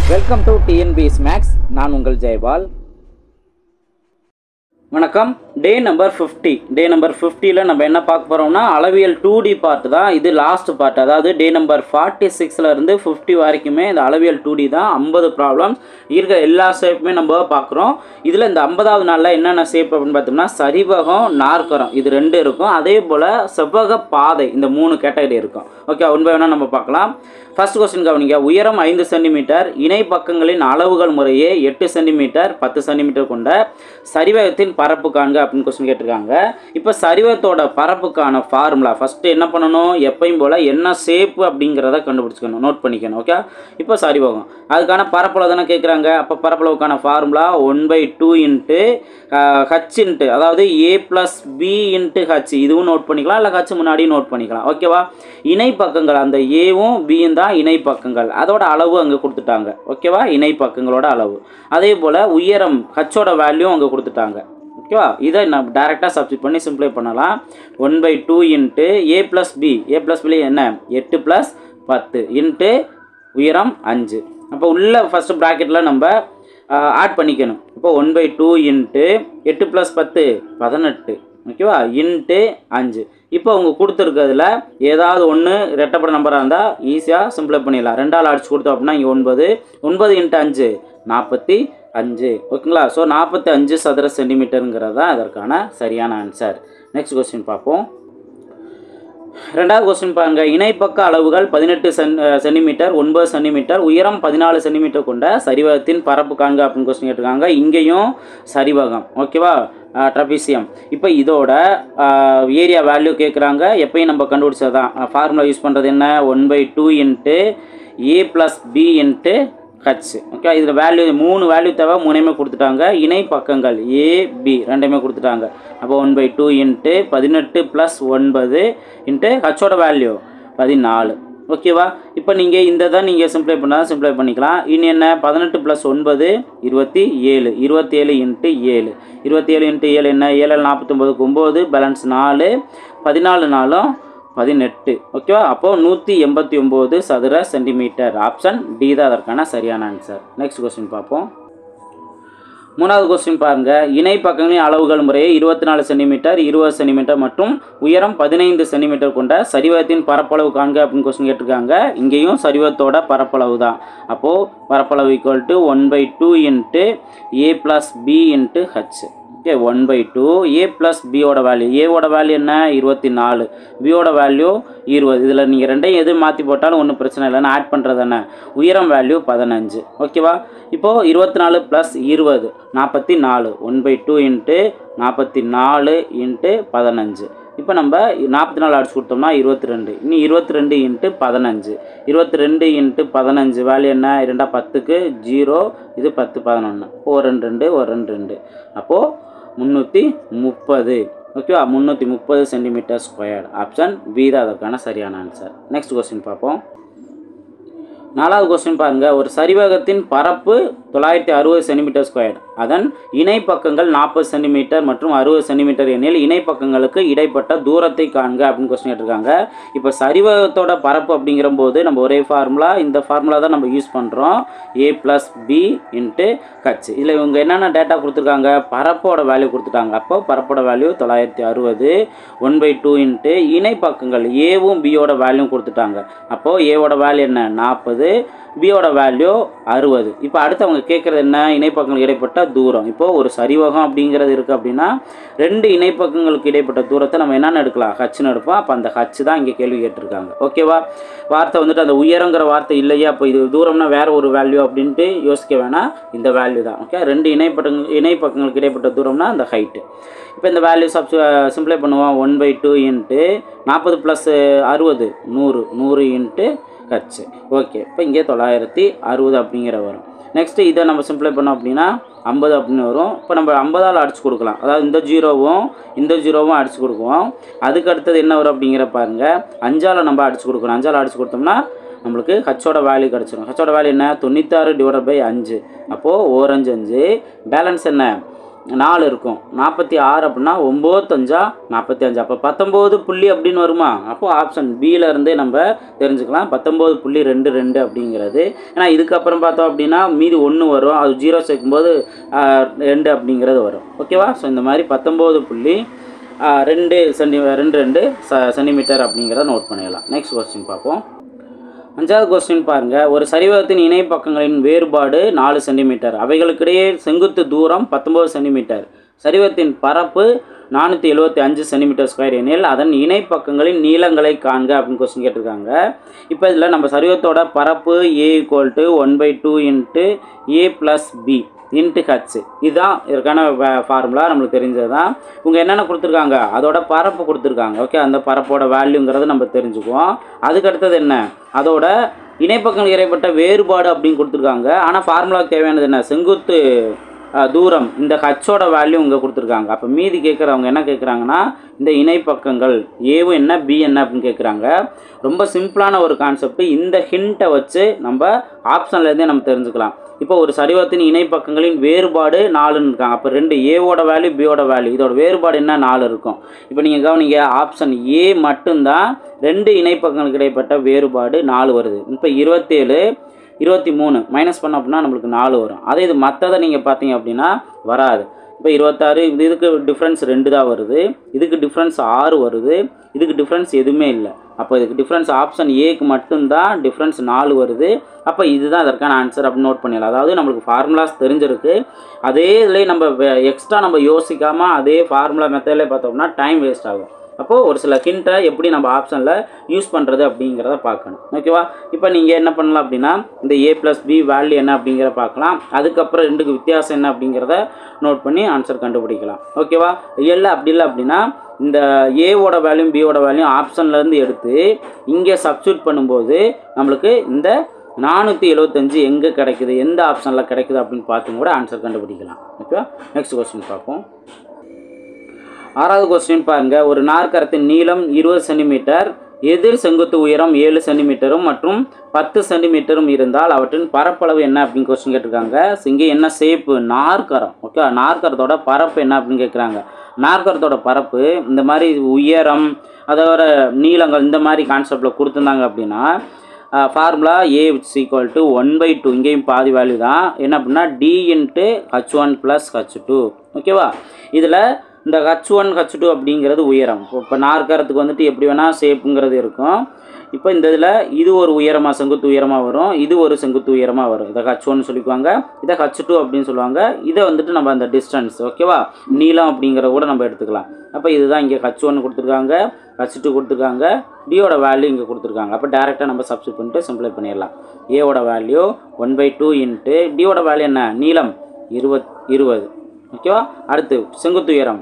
welcome to TNPS maths நான் உங்கள் ஜெயபால் வணக்கம் day number fifty day number ஃபிஃப்டியில் நம்ம என்ன பார்க்க போகிறோம்னா அளவியல் டூ டி பார்ட் தான் இது லாஸ்ட் பார்ட் அதாவது டே நம்பர் ஃபார்ட்டி சிக்ஸில் இருந்து ஃபிஃப்டி வரைக்குமே இந்த அளவியல் டூ டி தான் ஐம்பது ப்ராப்ளம்ஸ் இருக்க எல்லா ஷேப்புமே நம்ம பார்க்குறோம் இதில் இந்த ஐம்பதாவது நாளில் என்னென்ன ஷேப் அப்படின்னு பார்த்தோம்னா சரிவகம் நாற்கரம் இது ரெண்டு இருக்கும் அதே போல் செவ்வக பாதை இந்த மூணு கேட்டகரி இருக்கும் ஓகே ஒன் பை ஒன்னாக நம்ம பார்க்கலாம் ஃபர்ஸ்ட் கொஸ்டின் கவனிங்க உயரம் ஐந்து சென்டிமீட்டர் இணை பக்கங்களின் அளவுகள் முறையே எட்டு சென்டிமீட்டர் பத்து சென்டிமீட்டர் கொண்ட சரிவகத்தின் பரப்பு காண்க அப்படின்னு கொஸ்டின் கேட்டிருக்காங்க இப்போ சரிவகத்தோட பரப்புக்கான ஃபார்முலா ஃபஸ்ட்டு என்ன பண்ணணும் எப்பயும் போல் என்ன ஷேப்பு அப்படிங்கிறத கண்டுபிடிச்சிக்கணும் நோட் பண்ணிக்கணும் ஓகே இப்போ சரிவகம் அதுக்கான பரப்பளவு தானே கேட்குறாங்க அப்போ பரப்பளவுக்கான formula one by two into H into அதாவது A plus B into H இதுவும் நோட் பண்ணிக்கலாம் இல்லை ஹச் முன்னாடி நோட் பண்ணிக்கலாம் ஓகேவா இணை பக்கங்கள் அந்த ஏவும் பியும் தான் இணை பக்கங்கள் அதோட அளவு அங்கே கொடுத்துட்டாங்க ஓகேவா இணை பக்கங்களோட அளவு அதே போல் உயரம் ஹச்சோட வேல்யூ அங்கே கொடுத்துட்டாங்க ஓகேவா இதை நம்ம டேரெக்டாக சப்ஸ்டிட் பண்ணி சிம்ப்ளை பண்ணலாம் one by two into A plus B A plus B என்ன எட்டு ப்ளஸ் பத்து இன்ட்டு உயரம் அஞ்சு அப்போ உள்ள ஃபஸ்ட்டு ப்ராக்கெட்டில் நம்ம ஆட் பண்ணிக்கணும் இப்போ ஒன் பை டூ இன்ட்டு எட்டு ப்ளஸ் பத்து பதினெட்டு ஓகேவா இன்ட்டு அஞ்சு இப்போ அவங்க கொடுத்துருக்கிறதுல ஏதாவது ஒன்று ரெட்டப்பட நம்பராக இருந்தால் ஈஸியாக சிம்பிளை பண்ணிடலாம் ரெண்டாள் அடிச்சு கொடுத்தோம் அப்படின்னா இங்கே ஒன்பது ஒன்பது இன்ட்டு அஞ்சு நாற்பத்தி அஞ்சு ஓகேங்களா ஸோ நாற்பத்தி அஞ்சு சதுர சென்டிமீட்டருங்கிறது தான் அதற்கான சரியான ஆன்சர் நெக்ஸ்ட் கொஸ்டின் பார்ப்போம் ரெண்டாவது கொஸ்டின் பாருங்க இணைப்பக்க அளவுகள் பதினெட்டு சென் சென்டிமீட்டர் ஒன்பது சென்டிமீட்டர் உயரம் பதினாலு சென்டிமீட்டர் கொண்ட சரிவகத்தின் பரப்பு காண்க அப்படின்னு கொஸ்டின் கேட்டிருக்காங்க இங்கேயும் சரிவகம் ஓகேவா ட்ரபிசியம் இப்போ இதோட ஏரியா வேல்யூ கேட்குறாங்க எப்பயும் நம்ம கண்டுபிடிச்சது தான் ஃபார்முலா யூஸ் பண்ணுறது என்ன one by two into A plus B into H okay இதில் வேல்யூ மூணு வேல்யூ தேவை மூணையுமே கொடுத்துட்டாங்க இணை பக்கங்கள் ஏ பி ரெண்டுமே கொடுத்துட்டாங்க அப்போ ஒன் பை டூ இன்ட்டு பதினெட்டு ப்ளஸ் ஒன்பது இன்ட்டு ஹச்சோட வேல்யூ பதினாலு ஓகேவா இப்போ நீங்கள் இந்த தான் நீங்கள் சிம்ப்ளை பண்ணால் சிம்ப்ளை பண்ணிக்கலாம் இன்னும் என்ன பதினெட்டு ப்ளஸ் ஒன்பது இருபத்தி ஏழு இருபத்தேழு இன்ட்டு ஏழு இருபத்தி ஏழு இன்ட்டு ஏழு என்ன ஏழு நாற்பத்தொம்போதுக்கு ஒம்பது பேலன்ஸ் நாலு பதினாலு நாளும் பதினெட்டு ஓகேவா அப்போது நூற்றி எண்பத்தி ஒம்பது சதுர சென்டிமீட்டர் ஆப்ஷன் டி தான் அதற்கான சரியான ஆன்சர் நெக்ஸ்ட் கொஸ்டின் பார்ப்போம் மூணாவது கொஸ்டின் பாருங்க இணை பக்கங்களின் அளவுகள் முறையே இருபத்தி நாலு சென்டிமீட்டர் இருபது சென்டிமீட்டர் மற்றும் உயரம் பதினைந்து சென்டிமீட்டர் கொண்ட சரிவகத்தின் பரப்பளவு காண்க அப்படின்னு கொஸ்டின் கேட்டிருக்காங்க இங்கேயும் சரிவகத்தோட பரப்பளவு தான் அப்போது பரப்பளவு equal to one by two into A plus B into H okay one by two A plus பியோட வேல்யூ ஏவோட வேல்யூ என்ன இருபத்தி நாலு பியோட வேல்யூ இருபது இதில் நீங்கள் ரெண்டையும் எது மாற்றி போட்டாலும் ஒன்றும் பிரச்சனை இல்லைன்னு ஆட் பண்ணுறது என்ன உயரம் வேல்யூ பதினஞ்சு ஓகேவா இப்போது இருபத்தி நாலு ப்ளஸ் இருபது நாற்பத்தி நாலு ஒன் பை டூ இன்ட்டு நாற்பத்தி நாலு இன்ட்டு பதினஞ்சு இப்போ நம்ம நாற்பத்தி நாலு அடிச்சு கொடுத்தோம்னா இருபத்தி ரெண்டு இன்னும் இருபத்தி ரெண்டு இன்ட்டு பதினஞ்சு இருபத்தி ரெண்டு இன்ட்டு பதினஞ்சு வேல்யூ என்ன ரெண்டா பத்துக்கு ஜீரோ இது பத்து பதினொன்று ஒரு ரெண்டு ரெண்டு ஒரு ரெண்டு ரெண்டு அப்போது முந்நூற்றி முப்பது ஓகேவா முந்நூற்றி முப்பது சென்டிமீட்டர் ஸ்கொயர் ஆப்ஷன் பி தான் அதற்கான சரியான ஆன்சர் நெக்ஸ்ட் கொஸ்டின் பார்ப்போம் நாலாவது கொஸ்டின் பாருங்கள் ஒரு சரிவகத்தின் பரப்பு தொள்ளாயிரத்தி அறுபது சென்டிமீட்டர் ஸ்கொயர் அதன் இணை பக்கங்கள் நாற்பது சென்டிமீட்டர் மற்றும் அறுபது சென்டிமீட்டர் எண்ணில் இணை பக்கங்களுக்கு இடைப்பட்ட தூரத்தை காண்க அப்படின்னு கொஸ்டின் கேட்டிருக்காங்க இப்போ சரிவகத்தோட பரப்பு அப்படிங்கிற போது நம்ம ஒரே ஃபார்முலா இந்த ஃபார்முலா தான் நம்ம யூஸ் பண்ணுறோம் A plus B into H இதில் இவங்க என்னென்ன டேட்டா கொடுத்துருக்காங்க பரப்போட வேல்யூ கொடுத்துட்டாங்க அப்போ பரப்போட வேல்யூ தொள்ளாயிரத்தி அறுபது ஒன் பை டூ இன்ட்டு இணை பக்கங்கள் ஏவும் பியோட வேல்யூ கொடுத்துட்டாங்க அப்போது ஏவோட வேல்யூ என்ன நாற்பது பியோட வேல்யூ அறுபது இப்போ அடுத்து அவங்க கேட்குறது என்ன இணைப்பக்கங்களுக்கு இடைப்பட்ட தூரம் இப்போது ஒரு சரிவகம் அப்படிங்கிறது இருக்குது அப்படின்னா ரெண்டு இணைப்பக்கங்களுக்கு இடைப்பட்ட தூரத்தை நம்ம என்னென்னு எடுக்கலாம் ஹச்னு எடுப்போம் அப்போ அந்த ஹச் தான் இங்கே கேள்வி கேட்டிருக்காங்க ஓகேவா வார்த்தை வந்துட்டு அந்த உயரங்கிற வார்த்தை இல்லையா அப்போ இது தூரம்னா வேறு ஒரு வேல்யூ அப்படின்ட்டு யோசிக்க வேணாம் இந்த வேல்யூ தான் ஓகே ரெண்டு இணைப்பட்ட இணைப்பக்கங்களுக்கு இடைப்பட்ட தூரம்னா அந்த ஹைட்டு இப்போ இந்த வேல்யூ சப் சிம்ப்ளை பண்ணுவோம் ஒன் பை டூ இன்ட்டு நாற்பது ப்ளஸ் அறுபது நூறு நூறு இன்ட்டு ஹச் ஓகே இப்போ இங்கே தொள்ளாயிரத்தி அறுபது அப்படிங்கிற வரும் நெக்ஸ்ட்டு இதை நம்ம சிம்ப்ளை பண்ணோம் அப்படின்னா ஐம்பது அப்படின்னு வரும் இப்போ நம்ம ஐம்பதால் அடிச்சு கொடுக்கலாம் அதாவது இந்த ஜீரோவும் இந்த ஜீரோவும் அடிச்சு கொடுக்குவோம் அதுக்கு அடுத்தது என்ன வரும் அப்படிங்கிற பாருங்க அஞ்சால் நம்ம அடிச்சு கொடுக்கணும் அஞ்சால் அடிச்சு கொடுத்தோம்னா நம்மளுக்கு ஹச்சோட வேல்யூ கிடச்சிரும் ஹச்சோட வேல்யூ என்ன தொண்ணூத்தாறு டிவைட் பை அஞ்சு அப்போது ஓரஞ்சு அஞ்சு பேலன்ஸ் என்ன நாலு இருக்கும் நாற்பத்தி ஆறு அப்படின்னா ஒம்போத்தஞ்சா நாற்பத்தி அஞ்சு அப்போ பத்தொம்போது புள்ளி அப்படின்னு வருமா அப்போ ஆப்ஷன் பியில இருந்தே நம்ம தெரிஞ்சுக்கலாம் பத்தொம்போது புள்ளி ரெண்டு ரெண்டு அப்படிங்கிறது ஏன்னா இதுக்கப்புறம் பார்த்தோம் அப்படின்னா மீதி ஒன்று வரும் அது ஜீரோ சேர்க்கும்போது ஆஹ், ரெண்டு அப்படிங்கிறது வரும் ஓகேவா ஸோ இந்த மாதிரி பத்தொம்போது புள்ளி ஆஹ், ரெண்டு சென்டி ரெண்டு ரெண்டு ச சென்டிமீட்டர் அப்படிங்கிறத நோட் பண்ணிடலாம் நெக்ஸ்ட் கொஸ்டின் பார்ப்போம் அஞ்சாவது கொஸ்டின் பாருங்க ஒரு சரிவகத்தின் இணை பக்கங்களின் வேறுபாடு நாலு சென்டிமீட்டர் அவைகளுக்கிடையே செங்குத்து தூரம் பத்தொன்பது சென்டிமீட்டர் சரிவகத்தின் பரப்பு நானூற்றி எழுபத்தி அஞ்சு சென்டிமீட்டர் ஸ்கொயர் எனில் அதன் இணை பக்கங்களின் நீளங்களை காண்க அப்படின்னு கொஸ்டின் கேட்டிருக்காங்க இப்போ இதில் நம்ம சரிவகத்தோட பரப்பு A equal to one by two into A plus B into H இதுதான் இதற்கான ஃபார்முலா நம்மளுக்கு தெரிஞ்சது தான் இவங்க என்னென்ன கொடுத்துருக்காங்க அதோட பரப்பு கொடுத்துருக்காங்க ஓகே அந்த பரப்போட வேல்யூங்கிறத நம்ம தெரிஞ்சுக்குவோம் அதுக்கு அடுத்தது என்ன அதோட இணைப்பக்கங்கள் இறைப்பட்ட வேறுபாடு அப்படின்னு கொடுத்துருக்காங்க ஆனால் ஃபார்முலாவுக்கு தேவையானது என்ன செங்குத்து அஹ், தூரம் இந்த ஹச்சோட வேல்யூ இங்கே கொடுத்துருக்காங்க அப்போ மீதி கேட்குறவங்க என்ன கேட்குறாங்கன்னா இந்த இணைப்பக்கங்கள் ஏவும் என்ன பி என்ன அப்படின்னு கேட்குறாங்க ரொம்ப சிம்பிளான ஒரு கான்செப்ட் இந்த ஹிண்ட்டை வச்சு நம்ம ஆப்ஷன்லேருந்தே நம்ம தெரிஞ்சுக்கலாம் இப்போ ஒரு சரிவத்தின் இணைப்பக்கங்களின் வேறுபாடு நாலுன்னு இருக்காங்க அப்போ ரெண்டு ஏவோட வேல்யூ பியோட வேல்யூ இதோட வேறுபாடு என்ன நாலு இருக்கும் இப்போ நீங்கள் கவனிங்க ஆப்ஷன் ஏ மட்டும்தான் ரெண்டு இணைப்பக்கங்களுக்கு இடைப்பட்ட வேறுபாடு நாலு வருது இப்போ இருபத்தேழு இருபத்தி மூணு மைனஸ் பண்ண அப்படின்னா நம்மளுக்கு நாலு வரும் அதே இது மற்றதை நீங்கள் பார்த்தீங்க அப்படின்னா வராது இப்போ இருபத்தாறு இது இதுக்கு டிஃப்ரென்ஸ் ரெண்டு தான் வருது இதுக்கு டிஃப்ரென்ஸ் ஆறு வருது இதுக்கு டிஃப்ரென்ஸ் எதுவுமே இல்லை அப்போ இதுக்கு டிஃப்ரென்ஸ் ஆப்ஷன் ஏக்கு மட்டும்தான் டிஃப்ரென்ஸ் நாலு வருது அப்போ இதுதான் அதற்கான ஆன்சர் அப்படின்னு நோட் பண்ணிடலாம் அதாவது நம்மளுக்கு ஃபார்முலாஸ் தெரிஞ்சிருக்கு அதே இதில் நம்ம எக்ஸ்ட்ரா நம்ம யோசிக்காமல் அதே ஃபார்முலா மெத்தட்லேயே பார்த்தோம்னா டைம் வேஸ்ட் ஆகும் அப்போது ஒரு சில ஹிண்ட்டை எப்படி நம்ம ஆப்ஷனில் யூஸ் பண்ணுறது அப்படிங்கிறத பார்க்கணும் ஓகேவா இப்போ நீங்கள் என்ன பண்ணலாம் அப்படின்னா இந்த ஏ ப்ளஸ் பி வேல்யூ என்ன அப்படிங்கிற பார்க்கலாம் அதுக்கப்புறம் ரெண்டுக்கு வித்தியாசம் என்ன அப்படிங்கிறத நோட் பண்ணி ஆன்சர் கண்டுபிடிக்கலாம் ஓகேவா இல்லை அப்படி இல்லை அப்படின்னா இந்த ஏவோட வேல்யூ பியோட வேல்யூ ஆப்ஷன்லேருந்து எடுத்து இங்கே சப்ஸ்டியூட் பண்ணும்போது நம்மளுக்கு இந்த நானூற்றி எழுபத்தஞ்சு எங்கே கிடைக்குது எந்த ஆப்ஷனில் கிடைக்குது அப்படின்னு பார்த்து கூட ஆன்சர் கண்டுபிடிக்கலாம் ஓகேவா நெக்ஸ்ட் கொஸ்டின் பார்ப்போம் ஆறாவது கொஸ்டின் பாருங்க ஒரு நாற்கரத்தின் நீளம் இருபது சென்டிமீட்டர் எதிர் செங்குத்து உயரம் ஏழு சென்டிமீட்டரும் மற்றும் பத்து சென்டிமீட்டரும் இருந்தால் அவற்றின் பரப்பளவு என்ன அப்படின்னு கொஸ்டின் கேட்டிருக்காங்க So, இங்கே என்ன ஷேப்பு நாற்கரம் ஓகே நாற்கரத்தோட பரப்பு என்ன அப்படின்னு கேட்குறாங்க நாற்கரத்தோட பரப்பு இந்த மாதிரி உயரம் அதோட நீளங்கள் இந்த மாதிரி கான்செப்டில் கொடுத்துருந்தாங்க அப்படின்னா formula A it's equal to one by two இங்கேயும் பாதி வேல்யூ தான் என்ன அப்படின்னா D into H one plus H two ஓகேவா இதில் இந்த ஹச் ஒன் ஹச் டூ அப்படிங்கிறது உயரம் இப்போ இப்போ நாற்கரத்துக்கு வந்துட்டு எப்படி வேணால் ஷேப்புங்கிறது இருக்கும் இப்போ இந்த இதில் இது ஒரு உயரமாக செங்குத்து உயரமாக வரும் இது ஒரு செங்குத்து உயரமாக வரும் இதை ஹச் ஒன் சொல்லிக்குவாங்க இதை ஹச் டூ அப்படின்னு சொல்லுவாங்க இதை வந்துட்டு நம்ம அந்த டிஸ்டன்ஸ் ஓகேவா நீளம் அப்படிங்கிறத கூட நம்ம எடுத்துக்கலாம் அப்போ இதுதான் இங்கே ஹச் ஒன் கொடுத்துருக்காங்க ஹச் டூ கொடுத்துருக்காங்க டியோட வேல்யூ இங்கே கொடுத்துருக்காங்க அப்போ டேரெக்டாக நம்ம சப்ஸ்டிட் பண்ணிட்டு சிம்பிளை பண்ணிடலாம் ஏவோட value one by two into டியோட வேல்யூ என்ன நீளம் இருபத் இருபது ஓகேவா அடுத்து செங்குத்து உயரம்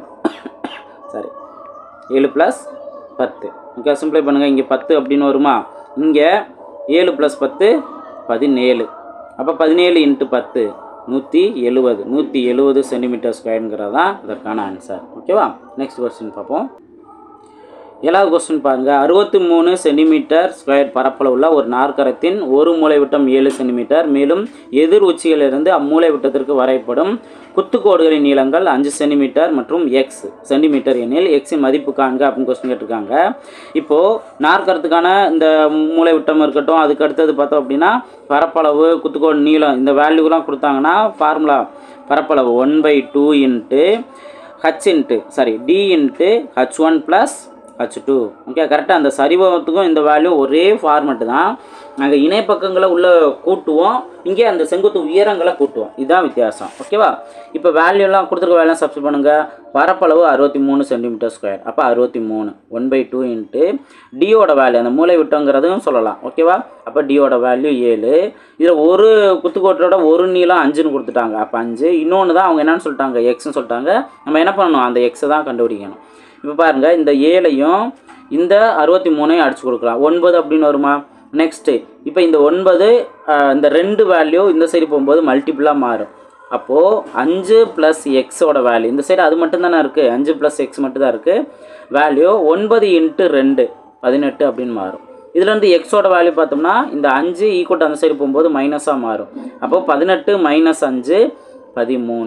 சரி ஏழு ப்ளஸ் பத்து ஓகே சிம்பிளை பண்ணுங்கள் இங்கே பத்து அப்படின்னு வருமா இங்கே ஏழு ப்ளஸ் பத்து பதினேழு அப்போ பதினேழு இன்ட்டு பத்து நூற்றி எழுபது நூற்றி எழுபது சென்டிமீட்டர் ஸ்கொயருங்கிறது தான் இதற்கான ஆன்சர் ஓகேவா நெக்ஸ்ட் கொஸ்டின் பார்ப்போம் ஏழாவது கொஸ்டின் பாருங்க அறுபத்தி மூணு சென்டிமீட்டர் ஸ்கொயர் பரப்பளவுள்ள ஒரு நாற்கரத்தின் ஒரு மூலை விட்டம் ஏழு சென்டிமீட்டர் மேலும் எதிர் உச்சியிலிருந்து அம்மூலை விட்டத்திற்கு வரைபடும் குத்துக்கோடுகளின் நீளங்கள் அஞ்சு சென்டிமீட்டர் மற்றும் எக்ஸ் சென்டிமீட்டர் எனில் எக்ஸின் மதிப்பு காண்க அப்படின்னு கொஸ்டின் கேட்டிருக்காங்க இப்போது நாற்கரத்துக்கான இந்த மூலை விட்டம் இருக்கட்டும் அதுக்கு அடுத்தது பார்த்தோம் அப்படின்னா பரப்பளவு குத்துக்கோடு நீளம் இந்த வேல்யூலாம் கொடுத்தாங்கன்னா ஃபார்முலா பரப்பளவு one by two into H into sorry D into H one plus H two okay கரெக்டாக அந்த சரிவகத்துக்கும் இந்த வேல்யூ ஒரே ஃபார்மெட்டு தான் நாங்கள் இணைப்பக்கங்களை உள்ள கூட்டுவோம் இங்கே அந்த செங்குத்து உயரங்களை கூட்டுவோம் இதுதான் வித்தியாசம் ஓகேவா இப்போ வேல்யூலாம் கொடுத்துருக்க வேல்யூ சப்ஸ்ட் பண்ணுங்கள் பரப்பளவு அறுபத்தி மூணு சென்டிமீட்டர் ஸ்கொயர் அப்போ அறுபத்தி மூணு ஒன் பை டூ இன்ட்டு டியோட வேல்யூ அந்த மூளை விட்டோங்கிறதும் சொல்லலாம் ஓகேவா அப்போ டியோட வேல்யூ ஏழு இதில் ஒரு குத்துக்கோட்டோட ஒரு நீளம் அஞ்சுன்னு கொடுத்துட்டாங்க அப்போ அஞ்சு இன்னொன்று தான் அவங்க என்னன்னு சொல்லிட்டாங்க எக்ஸ்னு சொல்லிட்டாங்க நம்ம என்ன பண்ணணும் அந்த எக்ஸை தான் கண்டுபிடிக்கணும் இப்போ பாருங்கள் இந்த ஏழையும் இந்த அறுபத்தி மூணையும் அடிச்சு கொடுக்கலாம் ஒன்பது அப்படின்னு வருமா நெக்ஸ்ட்டு இப்போ இந்த ஒன்பது அஹ், இந்த ரெண்டு வேல்யூ இந்த சைடு போகும்போது மல்டிப்புளாக மாறும் அப்போது அஞ்சு ப்ளஸ் எக்ஸோட வேல்யூ இந்த சைடு அது மட்டும் தானே இருக்குது அஞ்சு ப்ளஸ் எக்ஸ் மட்டும் தான் இருக்குது வேல்யூ ஒன்பது இன்ட்டு ரெண்டு பதினெட்டு அப்படின்னு மாறும் இதுலேருந்து எக்ஸோட வேல்யூ பார்த்தோம்னா இந்த அஞ்சு ஈக்குவல் அந்த சைடு போகும்போது மைனஸாக மாறும் அப்போ பதினெட்டு மைனஸ் அஞ்சு பதிமூணு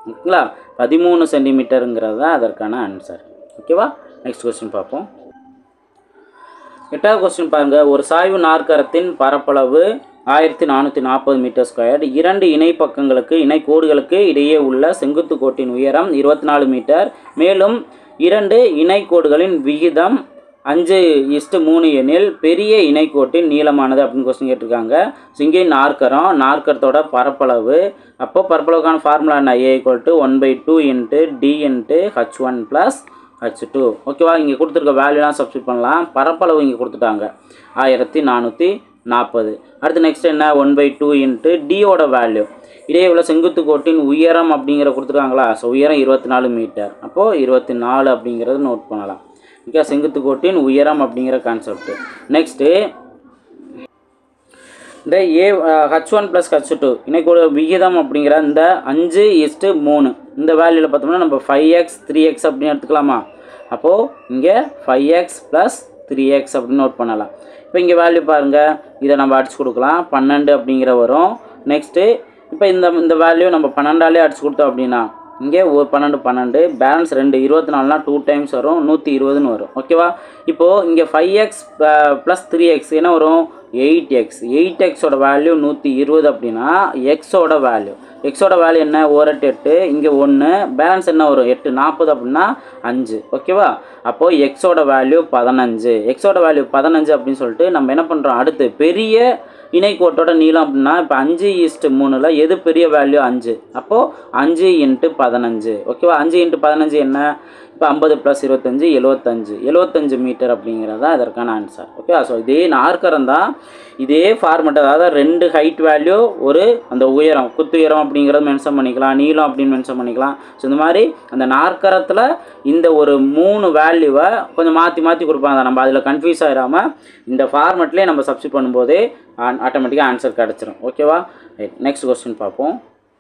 ஓகேங்களா பதிமூணு சென்டிமீட்டருங்கிறது தான் அதற்கான ஆன்சர் ஓகேவா நெக்ஸ்ட் கொஸ்டின் பார்ப்போம் எட்டாவது கொஸ்டின் பாருங்க ஒரு சாய்வு நாற்கரத்தின் பரப்பளவு ஆயிரத்தி நானூற்றி நாற்பது மீட்டர் ஸ்கொயர் இரண்டு இணை பக்கங்களுக்கு இணை கோடுகளுக்கு இடையே உள்ள செங்குத்து கோட்டின் உயரம் இருபத்தி நாலு மீட்டர் மேலும் இரண்டு இணை கோடுகளின் விகிதம் அஞ்சு இஸ்டு மூணு எனில் பெரிய இணைக்கோட்டின் நீளமானது அப்படின்னு கொஸ்டின் கேட்டிருக்காங்க ஸோ இங்கே நாற்கரம் நாற்கரத்தோட பரப்பளவு அப்போ பரப்பளவுக்கான ஃபார்முலா என்ன A equal to one by two into D into H one plus H two ஓகேவா இங்கே கொடுத்துருக்க வேல்யூலாம் சப்ஸ்டியூட் பண்ணலாம் பரப்பளவு இங்கே கொடுத்துட்டாங்க ஆயிரத்தி நானூற்றி நாற்பது அடுத்து நெக்ஸ்ட் என்ன ஒன் பை டூ இன்ட்டு டியோட வேல்யூ இதே உள்ள செங்குத்து கோட்டின் உயரம் அப்படிங்கிற கொடுத்துருக்காங்களா ஸோ உயரம் இருபத்தி நாலு மீட்டர் அப்போது இருபத்தி நாலு அப்படிங்கிறது நோட் பண்ணலாம் ஓகே செங்குத்து கோட்டின் உயரம் அப்படிங்கிற கான்செப்ட் நெக்ஸ்ட்டு இந்த A H one plus H two இன்னைக்கு விகிதம் அப்படிங்கிற இந்த அஞ்சு இஸ்ட்டு மூணு இந்த வேல்யூவில் பார்த்தோம்னா நம்ம ஃபைவ் எக்ஸ் த்ரீ எக்ஸ் அப்படின்னு எடுத்துக்கலாமா அப்போது இங்கே five X plus three X அப்படின்னு நோட் பண்ணலாம் இப்போ இங்கே வேல்யூ பாருங்கள் இதை நம்ம அடிச்சு கொடுக்கலாம் பன்னெண்டு அப்படிங்கிற வரும் நெக்ஸ்ட்டு இப்போ இந்த இந்த வேல்யூ நம்ம பன்னெண்டாலே அடிச்சு கொடுத்தோம் அப்படின்னா இங்கே ஒரு பன்னெண்டு பன்னெண்டு பேலன்ஸ் ரெண்டு இருபத்தி நாலுனா டூ டைம்ஸ் வரும் நூற்றி இருபதுன்னு வரும் ஓகேவா இப்போது இங்கே five X plus three X என்ன வரும் எயிட் எக்ஸ் எயிட் எக்ஸோட வேல்யூ நூற்றி இருபது அப்படின்னா எக்ஸோட வேல்யூ எக்ஸோட வேல்யூ என்ன ஓரட்டு எட்டு இங்கே ஒன்று பேலன்ஸ் என்ன வரும் எட்டு நாற்பது அப்படின்னா அஞ்சு ஓகேவா அப்போது எக்ஸோட வேல்யூ பதினஞ்சு எக்ஸோட வேல்யூ பதினஞ்சு அப்படின்னு சொல்லிட்டு நம்ம என்ன பண்ணுறோம் அடுத்து பெரிய இணைக்கோட்டோட நீளம் அப்படின்னா இப்போ அஞ்சு ஈஸ்ட்டு மூணில் எது பெரிய வேல்யூ அஞ்சு அப்போது அஞ்சு இன்ட்டு பதினஞ்சு ஓகேவா அஞ்சு இன்ட்டு பதினஞ்சு என்ன இப்போ ஐம்பது ப்ளஸ் இருபத்தஞ்சு எழுபத்தஞ்சு எழுபத்தஞ்சு மீட்டர் அப்படிங்கிறது தான் இதற்கான ஆன்சர் ஓகே ஸோ இதே நாற்கரம் தான் இதே ஃபார்மெட் அதாவது ரெண்டு ஹைட் வேல்யூ ஒரு அந்த உயரம் குத்து உயரம் அப்படிங்கிறது மென்ஷன் பண்ணிக்கலாம் நீளம் அப்படின்னு மென்ஷன் பண்ணிக்கலாம் ஸோ இந்த மாதிரி அந்த நாற்கரத்தில் இந்த ஒரு மூணு வேல்யூவை கொஞ்சம் மாற்றி மாற்றி கொடுப்பாங்க நம்ம அதில் கன்ஃபியூஸ் ஆகிடாமல் இந்த ஃபார்மெட்லேயே நம்ம சப்ஸ்டிட் பண்ணும்போதே ஆட்டோமேட்டிக்காக ஆன்சர் கிடச்சிரும் ஓகேவா ரைட் நெக்ஸ்ட் கொஸ்டின் பார்ப்போம்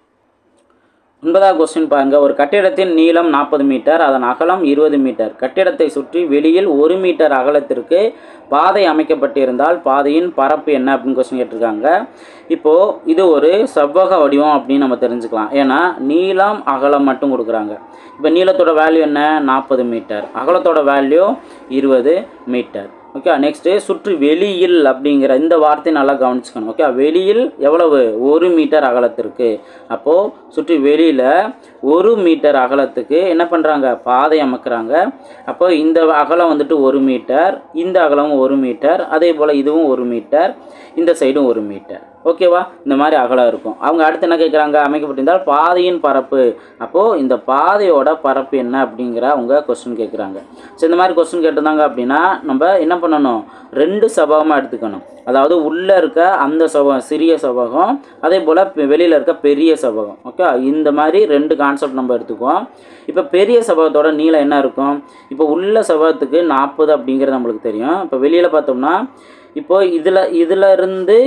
ஒன்பதாவது கொஸ்டின் பாருங்க ஒரு கட்டிடத்தின் நீளம் நாற்பது மீட்டர் அதன் அகலம் இருபது மீட்டர் கட்டிடத்தை சுற்றி வெளியில் ஒரு மீட்டர் அகலத்திற்கு பாதை அமைக்கப்பட்டிருந்தால் பாதையின் பரப்பு என்ன அப்படின்னு கொஸ்டின் கேட்டிருக்காங்க இப்போது இது ஒரு செவ்வக வடிவம் அப்படின்னு நம்ம தெரிஞ்சுக்கலாம் ஏன்னா நீளம் அகலம் மட்டும் கொடுக்குறாங்க இப்போ நீளத்தோட வேல்யூ என்ன நாற்பது மீட்டர் அகலத்தோட வேல்யூ இருபது மீட்டர் ஓகே நெக்ஸ்ட்டு சுற்றி வெளியில் அப்படிங்கிற இந்த வார்த்தையை நல்லா கவனிச்சுக்கணும் ஓகே வெளியில் எவ்வளவு ஒரு மீட்டர் அகலத்திற்கு அப்போது சுற்றி வெளியில் ஒரு மீட்டர் அகலத்துக்கு என்ன பண்ணுறாங்க பாதை அமைக்கிறாங்க அப்போ இந்த அகலம் வந்துட்டு ஒரு மீட்டர் இந்த அகலமும் ஒரு மீட்டர் அதே போல் இதுவும் ஒரு மீட்டர் இந்த சைடும் ஒரு மீட்டர் ஓகேவா இந்த மாதிரி அகலம் இருக்கும் அவங்க அடுத்து என்ன கேட்குறாங்க அமைக்கப்பட்டிருந்தால் பாதையின் பரப்பு அப்போது இந்த பாதையோட பரப்பு என்ன அப்படிங்கிற அவங்க கொஸ்டின் கேட்குறாங்க ஸோ இந்த மாதிரி கொஸ்டின் கேட்டிருந்தாங்க அப்படின்னா நம்ம என்ன பண்ணணும் ரெண்டு சபகமாக எடுத்துக்கணும் அதாவது உள்ளே இருக்க அந்த சபகம் சிறிய சபகம் அதே போல் வெளியில் இருக்க பெரிய சபகம் ஓகே இந்த மாதிரி ரெண்டு கான்செப்ட் நம்ம எடுத்துக்குவோம் இப்போ பெரிய சபகத்தோட நீளம் என்ன இருக்கும் இப்போ உள்ள சபகத்துக்கு நாற்பது அப்படிங்கிறது நம்மளுக்கு தெரியும் இப்போ வெளியில் பார்த்தோம்னா இப்போ இதில் இதில் இருந்து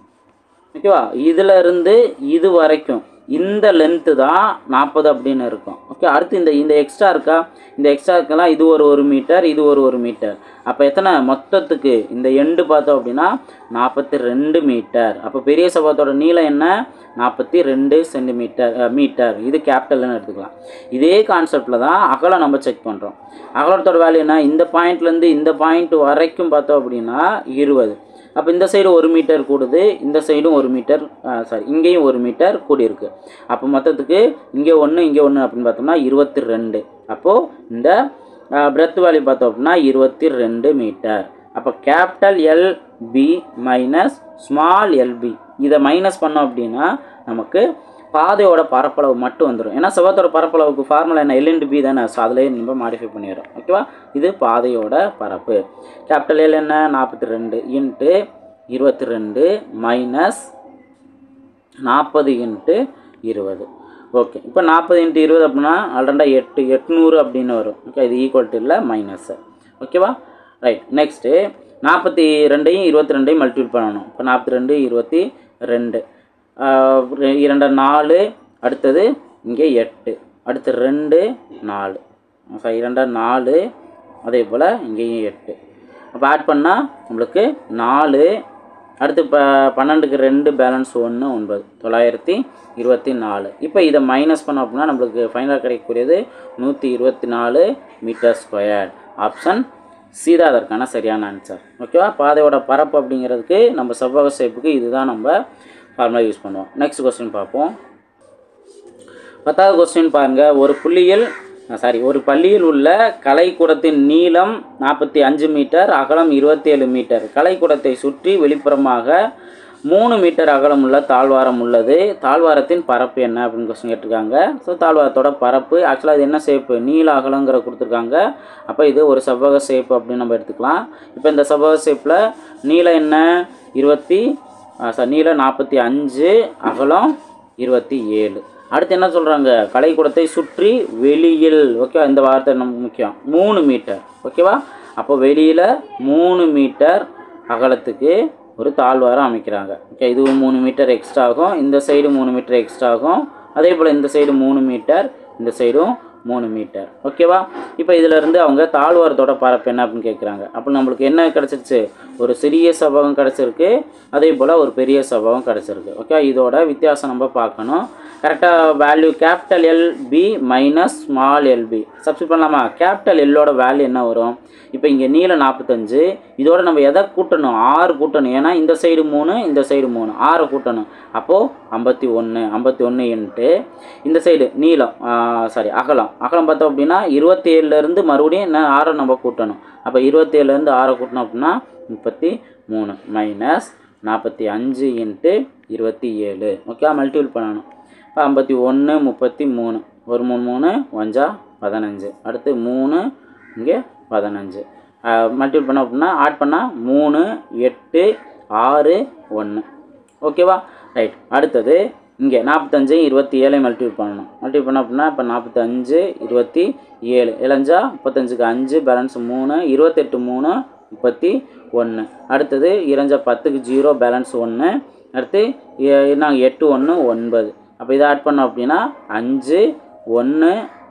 ஓகேவா இதில் இருந்து இது வரைக்கும் இந்த லென்த்து தான் நாற்பது அப்படின்னு இருக்கும் ஓகே அடுத்து இந்த இந்த எக்ஸ்ட்ரா இருக்கா இந்த எக்ஸ்ட்ரா இருக்கலாம் இது ஒரு ஒரு மீட்டர் இது ஒரு ஒரு மீட்டர் அப்போ எத்தனை மொத்தத்துக்கு இந்த எண்டு பார்த்தோம் அப்படின்னா நாற்பத்தி ரெண்டு மீட்டர் அப்போ பெரிய சபகத்தோட நீளம் என்ன நாற்பத்தி ரெண்டு சென்டிமீட்டர் மீட்டர் இது கேபிட்டல்னு எடுத்துக்கலாம் இதே கான்செப்டில் தான் அகலம் நம்ம செக் பண்ணுறோம் அகலத்தோட வேல்யூ என்ன இந்த பாயிண்ட்லேருந்து இந்த பாயிண்ட் வரைக்கும் பார்த்தோம் அப்படின்னா இருபது அப்போ இந்த சைடு ஒரு மீட்டர் கூடுது இந்த சைடும் ஒரு மீட்டர் சாரி இங்கேயும் ஒரு மீட்டர் கூடியிருக்கு அப்போ மொத்தத்துக்கு இங்கே ஒன்று இங்கே ஒன்று அப்படின்னு பார்த்தோம்னா இருபத்தி ரெண்டு அப்போது இந்த பிரெத் வேல்யூ பார்த்தோம் அப்படின்னா இருபத்தி ரெண்டு மீட்டர் அப்போ capital L B minus small L B இதை மைனஸ் பண்ணோம் அப்படின்னா நமக்கு பாதையோட பரப்பளவு மட்டும் வந்துடும் ஏன்னா செவ்வத்தோட பரப்பளவுக்கு ஃபார்முலா என்ன எல் இன்டு பி தானே ஸோ அதிலே நம்ம மாடிஃபை பண்ணிடுறோம் ஓகேவா இது பாதையோட பரப்பு கேபிட்டல் எல் என்ன நாற்பத்தி ரெண்டு இன்ட்டு இருபத்தி ரெண்டு மைனஸ் நாற்பது இன்ட்டு இருபது ஓகே இப்போ நாற்பது இன்ட்டு இருபது அப்படின்னா ரெண்டா எட்டு எட்நூறு அப்படின்னு வரும் ஓகே இது ஈக்குவல் டு இல்லை மைனஸு ஓகேவா ரைட் நெக்ஸ்ட்டு நாற்பத்தி ரெண்டையும் இருபத்தி ரெண்டையும் மல்டிபிள் பண்ணணும் இப்போ நாற்பத்தி ரெண்டு இருபத்தி ரெண்டு இரண்டு நாலு அடுத்தது இங்கே எட்டு அடுத்து ரெண்டு நாலு சாரி இரண்டா நாலு அதே போல் இங்கேயும் எட்டு அப்போ ஆட் பண்ணால் நம்மளுக்கு நாலு அடுத்து ப பன்னெண்டுக்கு ரெண்டு பேலன்ஸ் ஒன்று ஒன்பது தொள்ளாயிரத்தி இருபத்தி நாலு இப்போ இதை மைனஸ் பண்ணோம் அப்படின்னா நம்மளுக்கு ஃபைனலாக கிடைக்கக்கூடியது நூற்றி இருபத்தி நாலு மீட்டர் ஸ்கொயர் ஆப்ஷன் சி தான் அதற்கான சரியான ஆன்சர் ஓகேவா பாதையோட பரப்பு அப்படிங்கிறதுக்கு நம்ம செவ்வக ஷேப்புக்கு இதுதான் நம்ம ஃபார்முலா யூஸ் பண்ணுவோம் நெக்ஸ்ட் கொஸ்டின் பார்ப்போம் பத்தாவது கொஸ்டின் பாருங்கள் ஒரு புள்ளியில் சாரி ஒரு பள்ளியில் உள்ள கலைக்கூடத்தின் நீளம் நாற்பத்தி அஞ்சு மீட்டர் அகலம் இருபத்தேழு மீட்டர் கலைக்கூடத்தை சுற்றி வெளிப்புறமாக மூணு மீட்டர் அகலம் உள்ள தாழ்வாரம் உள்ளது தாழ்வாரத்தின் பரப்பு என்ன அப்படின்னு கொஸ்டின் கேட்டிருக்காங்க ஸோ தாழ்வாரத்தோட பரப்பு ஆக்சுவலாக இது என்ன ஷேப்பு நீள அகலங்கிற கொடுத்துருக்காங்க அப்போ இது ஒரு செவ்வக ஷேப் அப்படின்னு நம்ம எடுத்துக்கலாம் இப்போ இந்த செவ்வக ஷேப்பில் நீளம் என்ன இருபத்தி சாரி நீளம் நாற்பத்தி அஞ்சு அகலம் இருபத்தி ஏழு அடுத்து என்ன சொல்கிறாங்க கலைக்கூடத்தை சுற்றி வெளியில் ஓகேவா இந்த வார்த்தை நமக்கு முக்கியம் மூணு மீட்டர் ஓகேவா அப்போ வெளியில் மூணு மீட்டர் அகலத்துக்கு ஒரு தாழ்வாரம் அமைக்கிறாங்க ஓகே இதுவும் மூணு மீட்டர் எக்ஸ்ட்ரா ஆகும் இந்த சைடு மூணு மீட்டர் எக்ஸ்ட்ரா ஆகும் அதே போல் இந்த சைடு மூணு மீட்டர் இந்த சைடும் மூணு மீட்டர் ஓகேவா இப்போ இதிலேருந்து அவங்க தாழ்வாரத்தோட பரப்பு என்ன அப்படின்னு கேட்குறாங்க அப்போ நம்மளுக்கு என்ன கிடச்சிருச்சு ஒரு சிறிய சபகம் கிடச்சிருக்கு அதே போல் ஒரு பெரிய சபகம் கிடச்சிருக்கு ஓகே இதோட வித்தியாசம் நம்ம பார்க்கணும் கரெக்டாக value capital L B minus small L B substitute பண்ணலாமா கேபிட்டல் எல்லோட வேல்யூ என்ன வரும் இப்போ இங்கே நீளம் நாற்பத்தஞ்சு இதோட நம்ம எதை கூட்டணும் ஆறு கூட்டணும் ஏன்னா இந்த சைடு மூணு இந்த சைடு மூணு ஆறை கூட்டணும் அப்போது ஐம்பத்தி ஒன்று ஐம்பத்தி ஒன்று இன்ட்டு இந்த சைடு நீளம் சாரி அகலம் அகலம் பார்த்தோம் அப்படின்னா இருபத்தேழுலேருந்து மறுபடியும் என்ன ஆறை நம்ம கூட்டணும் அப்போ இருபத்தேழுலேருந்து ஆறை கூட்டணும் அப்படின்னா முப்பத்தி மூணு மைனஸ் நாற்பத்தி அஞ்சு இன்ட்டு இருபத்தி ஏழு ஓகே மல்டிபிள் பண்ணணும் இப்போ ஐம்பத்தி ஒன்று முப்பத்தி மூணு ஒரு மூணு மூணு ஒஞ்சா பதினஞ்சு அடுத்து மூணு இங்கே பதினஞ்சு மல்டிபிள் பண்ணோம் அப்படின்னா ஆட் பண்ணால் மூணு எட்டு ஆறு ஒன்று ஓகேவா ரைட் அடுத்தது இங்கே நாற்பத்தஞ்சு இருபத்தி ஏழை மல்டிபிள் பண்ணணும் மல்டிபிள் பண்ணோம் அப்படின்னா இப்போ நாற்பத்தஞ்சு இருபத்தி ஏழு இளஞ்சா முப்பத்தஞ்சுக்கு அஞ்சு பேலன்ஸ் மூணு இருபத்தெட்டு மூணு முப்பத்தி ஒன்று அடுத்தது இறஞ்ச பத்துக்கு ஜீரோ பேலன்ஸ் ஒன்று அடுத்து நாங்கள் எட்டு ஒன்று ஒன்பது அப்போ இதை ஆட் பண்ணோம் அப்படின்னா அஞ்சு ஒன்று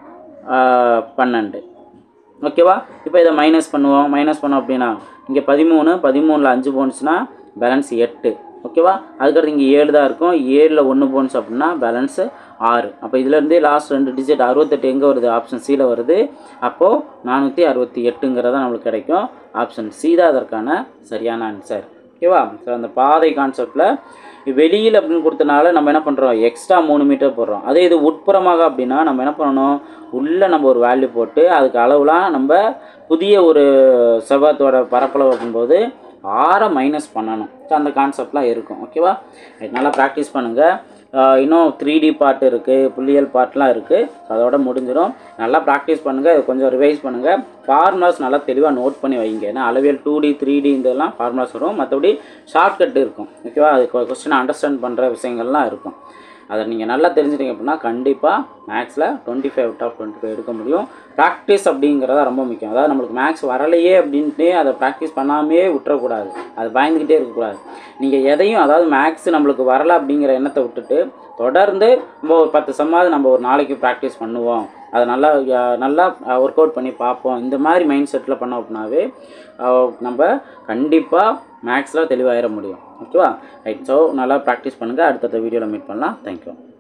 பன்னெண்டு ஓகேவா இப்போ இதை மைனஸ் பண்ணுவோம் மைனஸ் பண்ணோம் அப்படின்னா இங்கே பதிமூணு பதிமூணில் அஞ்சு போனுச்சுன்னா பேலன்ஸ் எட்டு ஓகேவா அதுக்கடுத்து இங்கே ஏழு தான் இருக்கும் ஏழில் ஒன்று போனுச்சு அப்படின்னா பேலன்ஸு ஆறு அப்போ இதுலேருந்தே லாஸ்ட் ரெண்டு டிஜிட் அறுபத்தெட்டு எங்கே வருது ஆப்ஷன் சியில் வருது அப்போது நானூற்றி அறுபத்தி எட்டுங்கிறதா நம்மளுக்கு கிடைக்கும் ஆப்ஷன் சி தான் அதற்கான சரியான ஆன்சர் ஓகேவா ஸோ அந்த பாதை கான்செப்டில் வெளியில் அப்படின்னு கொடுத்தனால நம்ம என்ன பண்ணுறோம் எக்ஸ்ட்ரா மூணு மீட்டர் போடுறோம் அதே இது உட்புறமாக அப்படின்னா நம்ம என்ன பண்ணணும் உள்ளே நம்ம ஒரு வேல்யூ போட்டு அதுக்கு அளவுலாம் நம்ம புதிய ஒரு செவ்வகத்தோட பரப்பளவு அப்படின்போது ஆறை மைனஸ் பண்ணணும் ஸோ அந்த கான்செப்ட்லாம் இருக்கும் ஓகேவா நல்லா ப்ராக்டிஸ் பண்ணுங்கள் இன்னும் த்ரீ டி பார்ட் இருக்குது புள்ளியல் பார்ட்லாம் இருக்குது அதோட முடிஞ்சிடும் நல்லா ப்ராக்டிஸ் பண்ணுங்கள் கொஞ்சம் ரிவைஸ் பண்ணுங்கள் ஃபார்முலாஸ் நல்லா தெளிவாக நோட் பண்ணி வைங்க ஏன்னா அளவியல் டூ டி த்ரீ டி இதெல்லாம் ஃபார்முலாஸ் வரும் மற்றபடி ஷார்ட்கட் இருக்கும் ஓகேவா அது கொஸ்டினை அண்டர்ஸ்டாண்ட் பண்ணுற விஷயங்கள்லாம் இருக்கும் அதை நீங்கள் நல்லா தெரிஞ்சிட்டிங்க அப்படின்னா கண்டிப்பாக மேக்ஸில் twenty five out of twenty five எடுக்க முடியும் ப்ராக்டிஸ் அப்படிங்கிறத ரொம்ப முக்கியம் அதாவது நம்மளுக்கு மேக்ஸ் வரலையே அப்படின்ட்டு அதை ப்ராக்டிஸ் பண்ணாமே விட்டுறக்கூடாது அது பயந்துக்கிட்டே இருக்கக்கூடாது நீங்கள் எதையும் அதாவது மேக்ஸ் நம்மளுக்கு வரல அப்படிங்கிற எண்ணத்தை விட்டுட்டு தொடர்ந்து நம்ம ஒரு பத்து சம்மாவது நம்ம ஒரு நாளைக்கு ப்ராக்டிஸ் பண்ணுவோம் அதை நல்லா நல்லா ஒர்க் அவுட் பண்ணி பார்ப்போம் இந்த மாதிரி மைண்ட் செட்டில் பண்ணோம் அப்படின்னாவே நம்ம கண்டிப்பாக மேக்ஸில் தெளிவாயிட முடியும் ஓகேவா ரைட் ஸோ நல்லா ப்ராக்டிஸ் பண்ணுங்கள் அடுத்தடுத்த வீடியோவில் மீட் பண்ணலாம் தேங்க்யூ